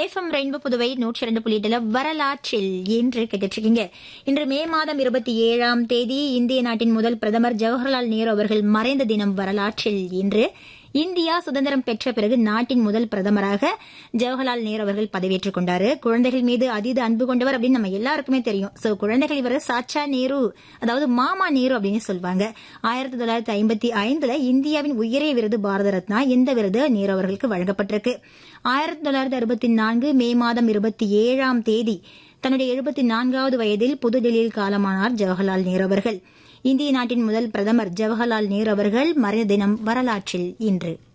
FM rainbow Puduvai நூற்றி இரண்டு புள்ளி எட்டுல வரலாற்றில் என்று கேட்டுருக்கீங்க இன்று மே மாதம் இருபத்தி ஏழாம் தேதி இந்திய நாட்டின் முதல் பிரதமர் ஜவஹர்லால் நேரு அவர்கள் மறைந்த தினம் வரலாற்றில் இன்று இந்தியா சுதந்திரம் பெற்ற பிறகு நாட்டின் முதல் பிரதமராக ஜவஹர்லால் நேரு அவர்கள் பதவியேற்றுக் கொண்டாரு குழந்தைகள் மீது அதீத அன்பு கொண்டவர் அப்படின்னு நம்ம எல்லாருக்குமே தெரியும் சோ குழந்தைகள் இவர் சாச்சா நேரு அதாவது மாமா நேரு அப்படின்னு சொல்லுவாங்க ஆயிரத்தி தொள்ளாயிரத்தி ஐம்பத்தி ஐந்துல இந்தியாவின் உயரிய விருது பாரத ரத்னா இந்த விருது நேரு அவர்களுக்கு வழங்கப்பட்டிருக்கு ஆயிரத்தி தொள்ளாயிரத்தி அறுபத்தி நான்கு மே மாதம் இருபத்தி ஏழாம் தேதி தன்னுடைய எழுபத்தி நான்காவது வயதில் புதுதில்லியில் காலமானார் ஜவஹர்லால் நேரு அவர்கள் இந்திய நாட்டின் முதல் பிரதமர் ஜவஹர்லால் நேரு அவர்கள் மறைந்த தினம் வரலாற்றில் இன்று